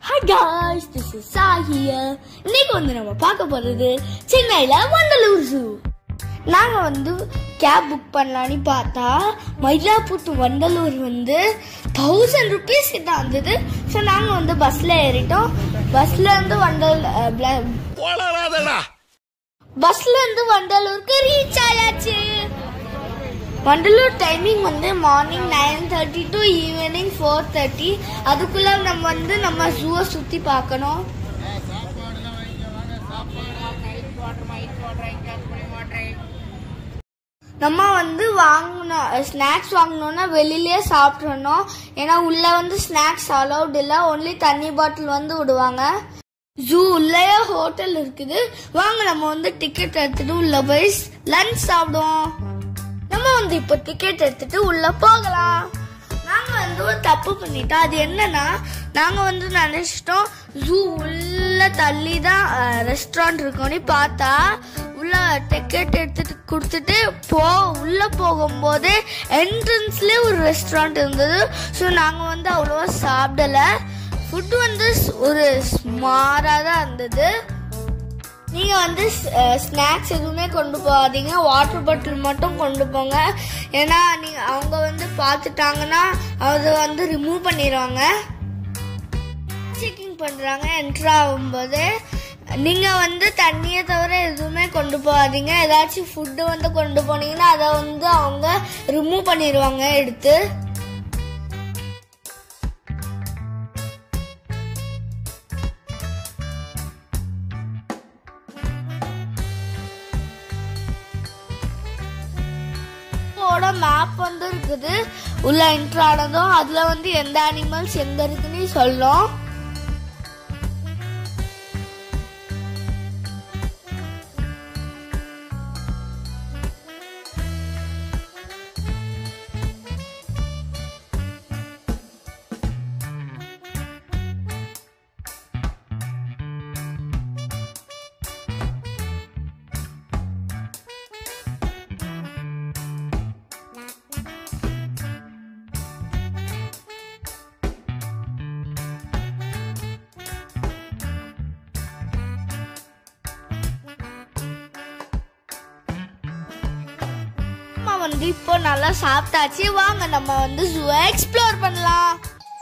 Hi guys this is Sahiya இன்னைக்கு வந்து நம்ம பார்க்க போறது சென்னையில வண்டலூர் ஜூ நாங்க வந்து கேப் புக் பண்ணலான்னு பார்த்தா மயிலாப்பூர் to வண்டலூர் வந்து தௌசண்ட் ருபீஸ் கிட்ட வந்தது ஸோ நாங்கள் வந்து பஸ்ல ஏறிட்டோம் பஸ்ல இருந்து வண்டல் அஹ், bla- வளராதடா பஸ்ல இருந்து வண்டலூருக்கு ரீச் ஆயாச்சு வண்டலூர் டைமிங் வந்து morning nine thirty to evening four thirty அதுக்குள்ள நம்ம வந்து நம்ம ஜூவை சுத்தி பார்க்கணும் நம்ம வந்து வாங்கணும் ஸ்நாக்ஸ் வாங்கணும்னா வெளியிலேயே சாப்பிட்றணும் ஏன்னா உள்ள வந்து ஸ்நாக்ஸ் அலௌட் இல்லை ஒன்லி தண்ணி பாட்டில் வந்து விடுவாங்க ஜூ உள்ளேயே ஹோட்டல் இருக்குது வாங்க நம்ம வந்து டிக்கெட் எடுத்துட்டு உள்ள போய் லஞ்ச் சாப்பிடுவோம் நம்ம வந்து இப்போ டிக்கெட் எடுத்துட்டு உள்ள போகலாம் நாங்க வந்து ஒரு தப்பு பண்ணிட்டோம் அது என்னன்னா நாங்க வந்து நினைச்சிட்டோம் ஜூ உள்ள தள்ளி தான் ரெஸ்டாரண்ட் இருக்கும்னு பார்த்தா உள்ள டிக்கெட் எடுத்துட்டு கொடுத்துட்டு போ உள்ள போகும்போது என்ட்ரன்ஸ்லேயே ஒரு ரெஸ்டாரண்ட் இருந்தது ஸோ நாங்கள் வந்து அவ்வளோவா சாப்பிடல ஃபுட் வந்து ஸ்- ஒரு ஸ்மாராக தான் இருந்தது நீங்க வந்து ஸ்நாக்ஸ் எதுவுமே கொண்டு போகாதீங்க வாட்டர் பாட்டில் மட்டும் கொண்டு போங்க ஏன்னா நீங்க அவங்க வந்து பார்த்துட்டாங்கன்னா அதை வந்து ரிமூவ் பண்ணிடுவாங்க செக்கிங் பண்றாங்க என்ட்ரு ஆகும்போது நீங்க வந்து தண்ணியை தவிர எதுவுமே கொண்டு போகாதீங்க ஏதாச்சும் ஃபுட்டு வந்து கொண்டு போனீங்கன்னா அதை வந்து அவங்க ரிமூவ் பண்ணிடுவாங்க எடுத்து ஓட மேப் வந்து இருக்குது உள்ள என்ட்ரு ஆனதும் அதுல வந்து எந்த அனிமல்ஸ் எங்க இருக்குன்னு சொல்லும் நம்ம வந்து இப்போ நல்லா சாப்பிட்டாச்சு வாங்க நம்ம வந்து ஜூவை எக்ஸ்ப்ளோர் பண்ணலாம்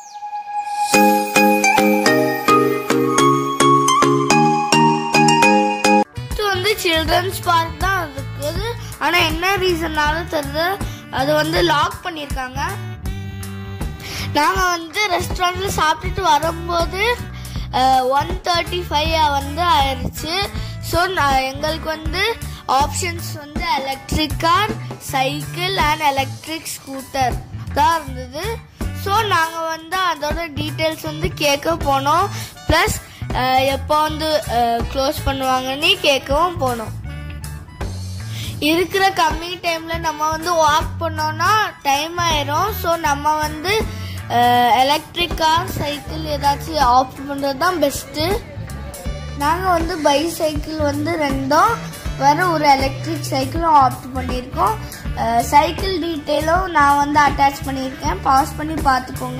இது வந்து சில்ட்ரன்ஸ் பார்க் தான் இருக்குது ஆனா என்ன ரீசன்னால தெரியுது அது வந்து லாக் பண்ணியிருக்காங்க நாங்க வந்து ரெஸ்டாரண்ட்ல சாப்பிட்டுட்டு வரும்போது ஒன் தேர்ட்டி ஃபைவ் வந்து ஆயிடுச்சு ஸோ எங்களுக்கு வந்து ஆப்ஷன்ஸ் வந்து electric car cycle and electric scooter தான் இருந்தது ஸோ நாங்கள் வந்து அதோட டீட்டெயில்ஸ் வந்து கேட்க போனோம் ப்ளஸ் எப்போ வந்து க்ளோஸ் பண்ணுவாங்கன்னு கேட்கவும் போனோம் இருக்கிற கம்மி டைம்ல நம்ம வந்து வாக் பண்ணோம்னா டைம் ஆயிரும் ஸோ நம்ம வந்து எலக்ட்ரிக் கார் சைக்கிள் ஏதாச்சும் ஆஃப் பண்ணுறது தான் பெஸ்ட்டு நாங்கள் வந்து பை சைக்கிள் வந்து ரெண்டும் வேற ஒரு எலக்ட்ரிக் சைக்கிளும் ஆப்ட் பண்ணியிருக்கோம் சைக்கிள் டீட்டெயிலும் நான் வந்து அட்டாச் பண்ணியிருக்கேன் பாஸ் பண்ணி பார்த்துக்கோங்க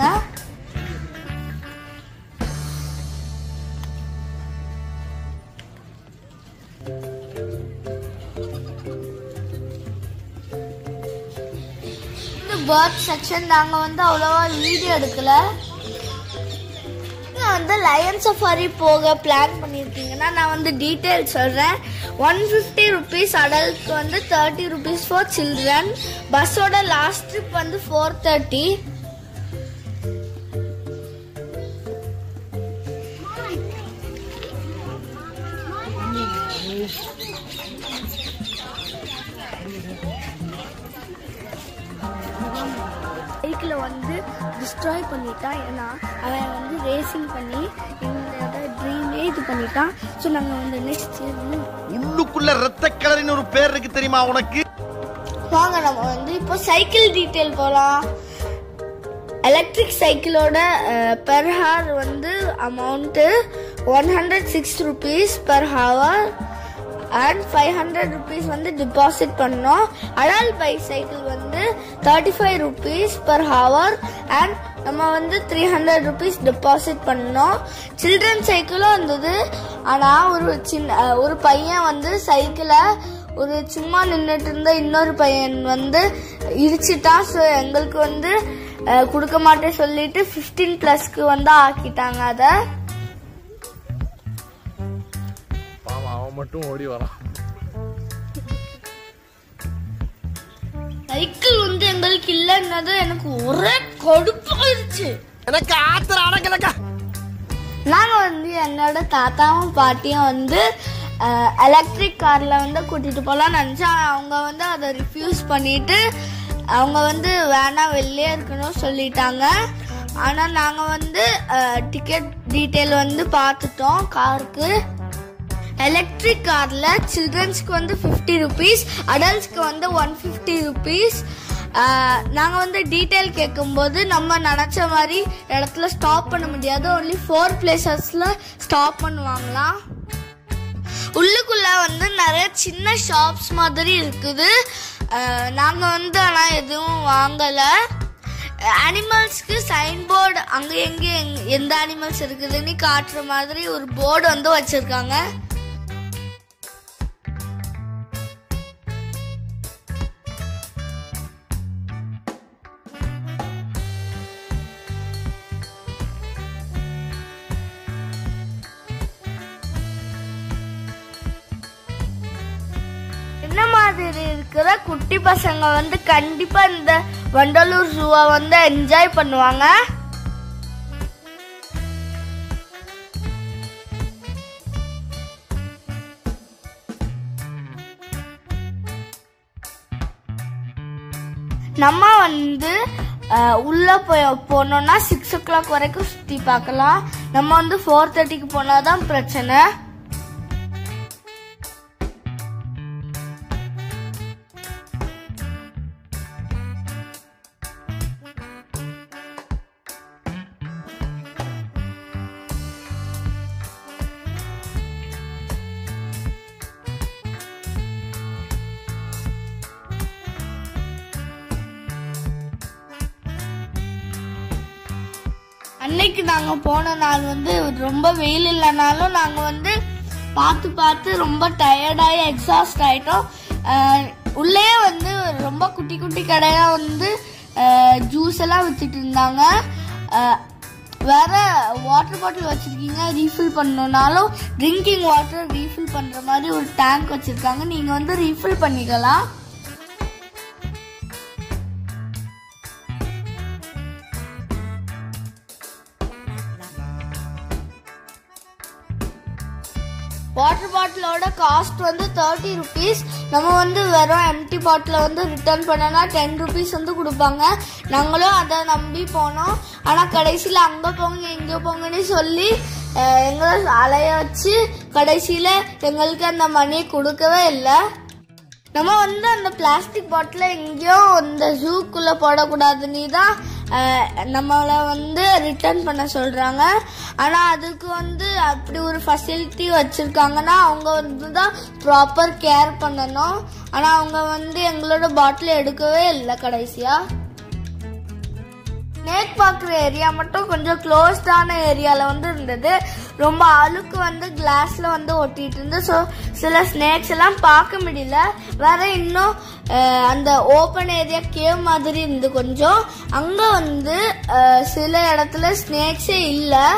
இந்த பேர்ட் செக்ஷன் நாங்கள் வந்து அவ்வளோவா வீடியோ எடுக்கல நீங்க வந்து லயன் சஃபாரி போக பிளான் பண்ணியிருக்கீங்கன்னா நான் வந்து டீட்டெயில் சொல்கிறேன் ஒன் ஃபிஃப்டி ருபீஸ் அடல்ட்க்கு வந்து தேர்ட்டி ருபீஸ் ஃபார் சில்ட்ரன் பஸ்ஸோட லாஸ்ட் ட்ரிப் வந்து ஃபோர் தேர்ட்டி பைக்கில் வந்து டிஸ்ட்ராய் பண்ணிட்டான் ஏன்னா அவன் வந்து ரேசிங் பண்ணி எங்களோட ட்ரீமே இது பண்ணிட்டான் ஸோ நாங்கள் வந்து நெக்ஸ்ட் உள்ளுக்குள்ள ரத்த கலரின்னு ஒரு பேர் இருக்கு தெரியுமா உனக்கு வாங்க நம்ம வந்து இப்போ சைக்கிள் டீட்டெயில் போகலாம் எலக்ட்ரிக் சைக்கிளோட பெர் ஹவர் வந்து amount one hundred six rupees per hour and five hundred rupees வந்து டிபாசிட் பண்ணோம் அடால் பைசைக்கிள் வந்து thirty five rupees per hour and நம்ம வந்து த்ரீ ஹண்ட்ரட் ருபீஸ் டெபாசிட் பண்ணோம் சில்ட்ரன் சைக்கிளும் இருந்தது ஆனால் ஒரு சின்ன அஹ், ஒரு பையன் வந்து சைக்கிளை ஒரு சும்மா நின்றுட்டு இருந்த இன்னொரு பையன் வந்து இடிச்சிட்டான் ஸோ எங்களுக்கு வந்து அஹ், கொடுக்க மாட்டேன் சொல்லிட்டு ஃபிஃப்டீன் ப்ளஸ்க்கு வந்து ஆக்கிட்டாங்க அதை பாவம் அவன் மட்டும் ஓடி வரான் சைக்கிள் வந்து எங்களுக்கு இல்லைன்னது எனக்கு ஒரே கடுப்பாயிருச்சு எனக்கு ஆத்திர அடங்கலக்கா நாங்க வந்து என்னோட தாத்தாவும் பாட்டியும் வந்து எலக்ட்ரிக் கார்ல வந்து கூட்டிட்டு போலாம் நினைச்சா அவங்க வந்து அதை ரிஃப்யூஸ் பண்ணிட்டு அவங்க வந்து வேணாம் வெளியே இருக்கணும் சொல்லிட்டாங்க ஆனா நாங்க வந்து டிக்கெட் டீட்டெயில் வந்து பார்த்துட்டோம் காருக்கு எலக்ட்ரிக் கார்ல சில்ட்ரன்ஸ்க்கு வந்து ஃபிஃப்டி ருபீஸ் அடல்ட்ஸ்க்கு வந்து ஒன் ஃபிஃப்டி ருபீஸ் நாங்கள் வந்து டீட்டெயில் கேட்கும்போது நம்ம நினச்ச மாதிரி இடத்துல ஸ்டாப் பண்ண முடியாது ஒன்லி ஃபோர் பிளேசஸில் ஸ்டாப் பண்ணுவாங்களாம் உள்ளுக்குள்ள வந்து நிறைய சின்ன ஷாப்ஸ் மாதிரி இருக்குது நாங்கள் வந்து ஆனால் எதுவும் வாங்கலை அனிமல்ஸ்க்கு சைன் போர்டு அங்கே எங்கே எந்த அனிமல்ஸ் இருக்குதுன்னு காட்டுற மாதிரி ஒரு போர்டு வந்து வச்சுருக்காங்க என்ன மாதிரி இருக்கிற குட்டி பசங்க வந்து கண்டிப்பா இந்த வண்டலூர் ஜூவை வந்து என்ஜாய் பண்ணுவாங்க நம்ம வந்து அஹ், உள்ள போய் போனோம்னா சிக்ஸ் ஓ கிளாக் வரைக்கும் சுத்தி பார்க்கலாம் நம்ம வந்து ஃபோர் தேர்ட்டிக்கு போனாதான் பிரச்சனை அன்னைக்கு நாங்க போன நாள் வந்து ரொம்ப வெயில் இல்லைனாலும் நாங்க வந்து பார்த்து பார்த்து ரொம்ப டயர்டாகி எக்ஸாஸ்ட் ஆயிட்டோம் அஹ், உள்ளே வந்து ரொம்ப குட்டி குட்டி கடையா வந்து ஜூஸ் எல்லாம் வித்துட்டு இருந்தாங்க அஹ், வேற வாட்டர் பாட்டில் வச்சிருக்கீங்க ரீஃபில் பண்ணணும்னாலும் ட்ரிங்கிங் வாட்டர் ரீஃபில் பண்ற மாதிரி ஒரு டேங்க் வச்சிருக்காங்க நீங்க வந்து ரீஃபில் பண்ணிக்கலாம் வாட்டர் பாட்டிலோட காஸ்ட் வந்து தேர்ட்டி ருபீஸ் நம்ம வந்து வெறும் எம்டி பாட்டிலை வந்து ரிட்டர்ன் பண்ணனா டென் ருபீஸ் வந்து கொடுப்பாங்க நாங்களும் அதை நம்பி போனோம் ஆனால் கடைசியில் அங்கே போங்க இங்கே போங்கன்னு சொல்லி அஹ், எங்களை அலைய வச்சு கடைசியில் எங்களுக்கு அந்த மணியை கொடுக்கவே இல்லை நம்ம வந்து அந்த பிளாஸ்டிக் பாட்டிலை எங்கேயோ இந்த ஜூக்குள்ள போடக்கூடாதுன்னு தான் அஹ், நம்மளை வந்து ரிட்டர்ன் பண்ண சொல்றாங்க ஆனா அதுக்கு வந்து அப்படி ஒரு ஃபெசிலிட்டி வச்சிருக்காங்கன்னா அவங்க வந்து தான் ப்ராப்பர் கேர் பண்ணணும் ஆனா அவங்க வந்து எங்களோட பாட்டில் எடுக்கவே இல்லை கடைசியா ஸ்னேக் பார்க்குற ஏரியா மட்டும் கொஞ்சம் க்ளோஸ்டான ஏரியாவில் வந்து இருந்தது ரொம்ப அழுக்கு வந்து கிளாஸில் வந்து ஒட்டிட்டு இருந்து ஸோ சில ஸ்னேக்ஸ் எல்லாம் பார்க்க முடியல வேற இன்னும் அஹ், அந்த ஓப்பன் ஏரியா கேவ் மாதிரி இருந்து கொஞ்சம் அங்கே வந்து அஹ், சில இடத்துல ஸ்னேக்ஸே இல்லை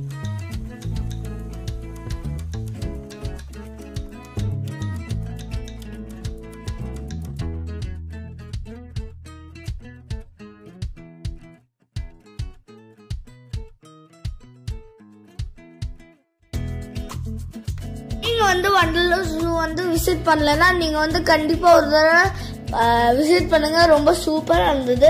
நீங்க வந்து வண்டலூர் ஜூ வந்து விசிட் பண்ணலன்னா நீங்க வந்து கண்டிப்பா ஒரு தடவை விசிட் பண்ணுங்க ரொம்ப சூப்பரா இருந்தது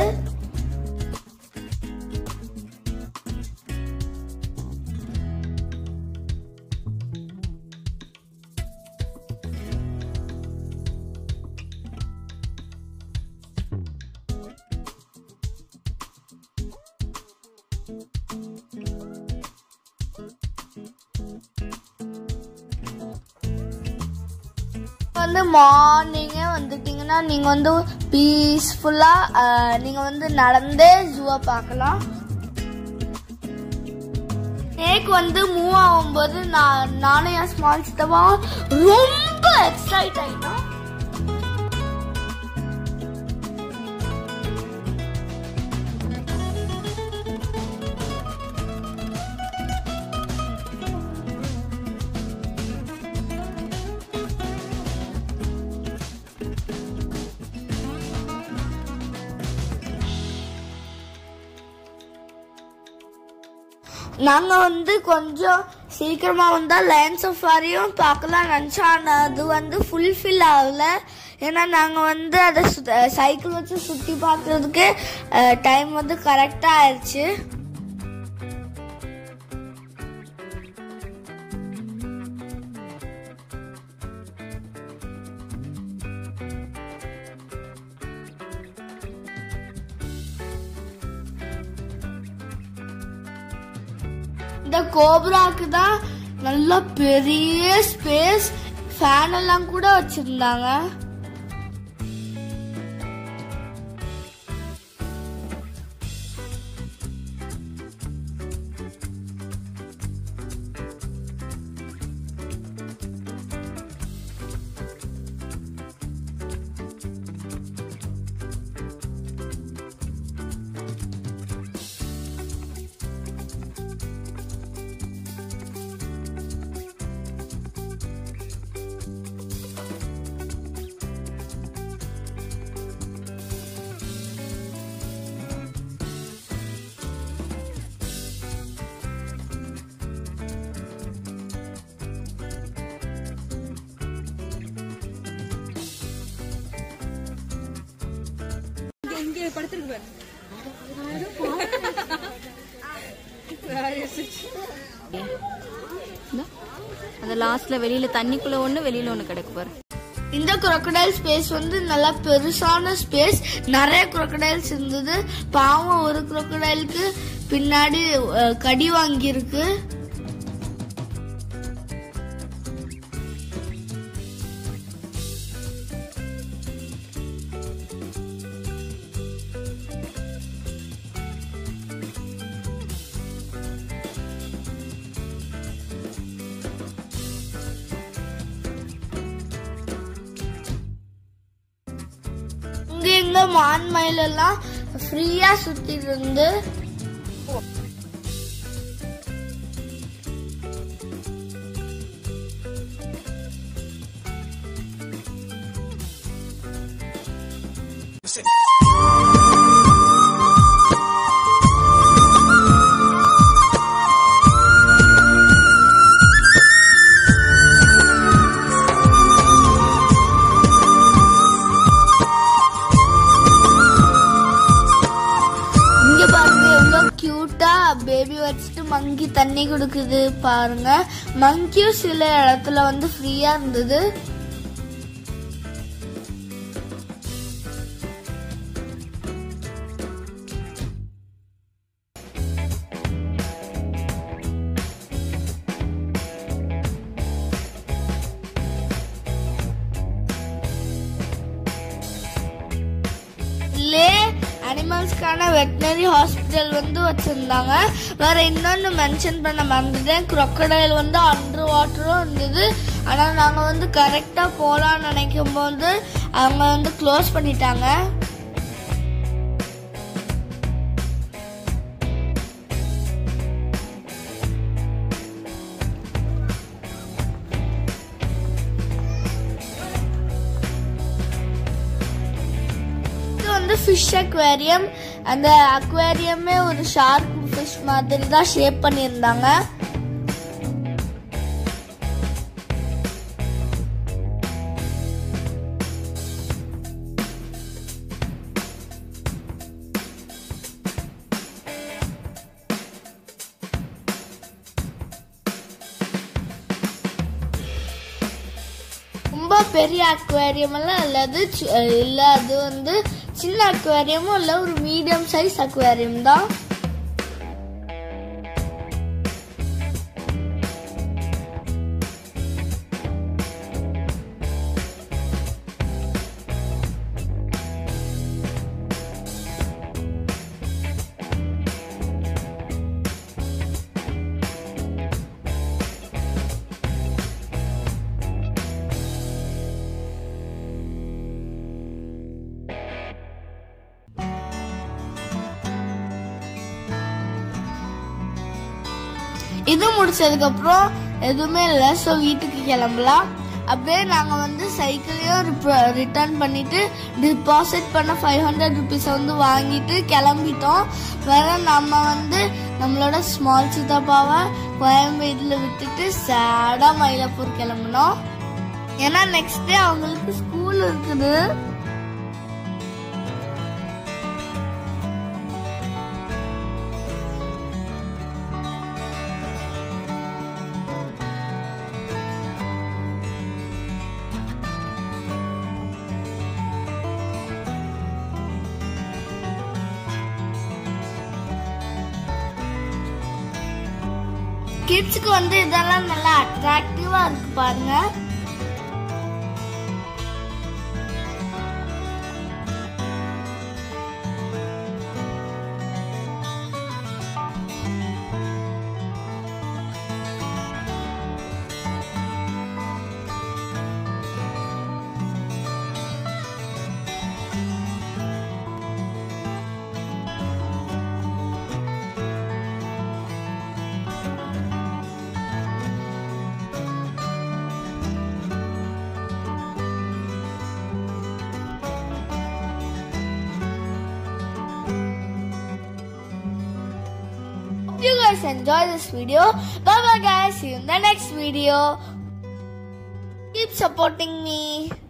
வந்து மார்னிங்கே வந்துட்டீங்கன்னா நீங்கள் வந்து பீஸ்ஃபுல்லாக நீங்கள் வந்து நடந்தே ஜூவை பார்க்கலாம் ஸ்னேக் வந்து மூவ் ஆகும்போது நான் நானும் என் ஸ்மால் சித்தமா ரொம்ப எக்ஸைட் ஆயிட்டோம் நாங்க வந்து கொஞ்சம் சீக்கிரமா வந்தா லைன் சஃபாரியும் பார்க்கலாம் நினைச்சோம் ஆனா அது வந்து ஃபுல்ஃபில் ஆகல ஏன்னா நாங்க வந்து அதை சைக்கிள் வச்சு சுத்தி பார்க்கறதுக்கு டைம் வந்து கரெக்டா ஆயிடுச்சு இந்த கோப்ராக்கு தான் நல்ல பெரிய ஸ்பேஸ் ஃபேன் எல்லாம் கூட வச்சிருந்தாங்க அந்த லாஸ்ட்ல வெளியில தண்ணிக்குள்ள ஒண்ணு வெளியில ஒண்ணு கிடக்கு பாரு இந்த crocodile ஸ்பேஸ் வந்து நல்லா பெருசான ஸ்பேஸ் நிறைய crocodiles இருந்தது பாவம் ஒரு crocodileக்கு பின்னாடி அஹ், கடி வாங்கியிருக்கு இங்க இங்க மான் மயில் எல்லாம் ஃப்ரீயா சுத்தி இருந்து இங்க பாருங்க எவ்வளவு கியூட்டா பேபி வச்சுட்டு மங்கி தண்ணி குடுக்குது பாருங்க மங்கியும் சில இடத்துல வந்து ஃப்ரீயா இருந்தது லே அனிமல்ஸ்க்கான வெட்டினரி ஹாஸ்பிட்டல் வந்து வச்சிருந்தாங்க வேற இன்னொன்னு மென்ஷன் பண்ண மறந்துட்டேன் crocodile வந்து அண்டர் வாட்டரும் இருந்தது ஆனா நாங்க வந்து கரெக்டா போலாம்னு நினைக்கும் போது அவங்க வந்து க்ளோஸ் பண்ணிட்டாங்க இது வந்து ஃபிஷ் அக்வேரியம் அந்த அக்வேரியமே ஒரு ஷார்க் ஃபிஷ் மாதிரி தான் ஷேப் பண்ணியிருந்தாங்க ரொம்ப பெரிய அக்வேரியம் எல்லாம் இல்ல அது சி- இல்ல அது வந்து சின்ன அக்வேரியமும் இல்ல ஒரு மீடியம் சைஸ் அக்வேரியம் தான் இது முடிச்சதுக்கு அப்புறம் எதுவுமே இல்லை ஸோ வீட்டுக்கு கிளம்பலாம் அப்படியே நாங்கள் வந்து சைக்கிளையும் ரிட்டர்ன் பண்ணிட்டு டிபாசிட் பண்ண ஃபைவ் ஹண்ட்ரட் ருபீஸை வந்து வாங்கிட்டு கிளம்பிட்டோம் வேற நம்ம வந்து நம்மளோட ஸ்மால் சித்தப்பாவை கோயம்பேடுல விட்டுட்டு சேடா மயிலாப்பூர் கிளம்பினோம் ஏன்னா நெக்ஸ்ட் டே அவங்களுக்கு ஸ்கூல் இருக்குது கிட்ஸுக்கு வந்து இதெல்லாம் நல்லா அட்ராக்டிவா இருக்கு பாருங்க Hope you guys enjoy this video. Bye bye guys. See you in the next video. Keep supporting me.